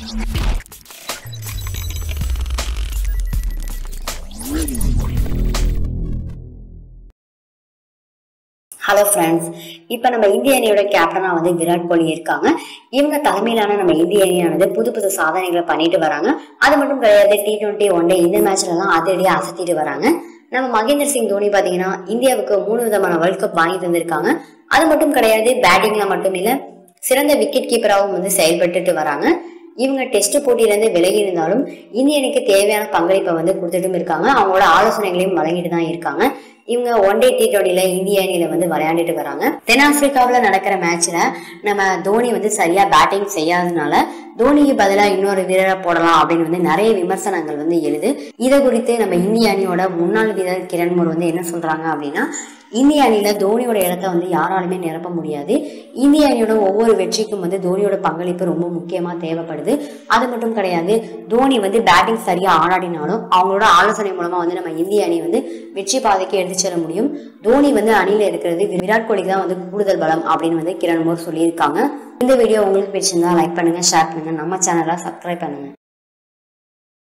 hello friends இப்போ நம்ம இந்திய அணியோட கேப்டனாக வந்து விராட் கோலி இருக்காங்க இவங்க தலைமையிலான நம்ம இந்திய அணியானது புது புது சாதனைகளை பண்ணிட்டு வராங்க அது மட்டும் கிடையாது டி டுவெண்ட்டி ஒன் டே இந்த மேட்ச்லலாம் அதிரடியாக அசத்திட்டு வராங்க நம்ம மகேந்திர சிங் தோனி பார்த்தீங்கன்னா இந்தியாவுக்கு மூணு விதமான வேர்ல்ட் கப் வாங்கி தந்திருக்காங்க அது மட்டும் கிடையாது பேட்டிங்ல மட்டும் இல்லை சிறந்த விக்கெட் கீப்பராகவும் வந்து செயல்பட்டுட்டு வராங்க இவங்க டெஸ்ட் போட்டியிலேருந்து விலகி இருந்தாலும் இந்திய அணிக்கு தேவையான பங்களிப்பை வந்து கொடுத்துட்டும் இருக்காங்க அவங்களோட ஆலோசனைகளையும் வழங்கிட்டு தான் இருக்காங்க இவங்க ஒன் டே டி டுவெண்ட்டில இந்திய அணியில வந்து விளையாண்டுட்டு வராங்க தென்னாப்பிரிக்காவில் நடக்கிற மேட்ச்ல நம்ம தோனி வந்து சரியா பேட்டிங் செய்யாததுனால தோனிக்கு பதிலாக இன்னொரு வீரரை போடலாம் அப்படின்னு வந்து நிறைய விமர்சனங்கள் வந்து எழுது இதை குறித்து நம்ம இந்திய அணியோட முன்னாள் வீரர் கிரண்மூர் வந்து என்ன சொல்றாங்க அப்படின்னா இந்திய அணியில தோனியோட இடத்த வந்து யாராலுமே நிரப்ப முடியாது இந்திய அணியோட ஒவ்வொரு வெற்றிக்கும் வந்து தோனியோட பங்களிப்பு ரொம்ப முக்கியமா தேவைப்படுது அது மட்டும் கிடையாது தோனி வந்து பேட்டிங் சரியா ஆடாடினாலும் அவங்களோட ஆலோசனை மூலமா வந்து நம்ம இந்திய அணி வந்து வெற்றி பாதைக்கு எடுத்து செல்ல முடியும் தோனி வந்து அணியில இருக்கிறது விராட் கோலிக்கு தான் வந்து கூடுதல் பலம் அப்படின்னு வந்து கிரண் மோர் சொல்லியிருக்காங்க இந்த வீடியோ உங்களுக்கு பிடிச்சிருந்தா லைக் பண்ணுங்க ஷேர் பண்ணுங்க நம்ம சேனலை சப்ஸ்கிரைப் பண்ணுங்க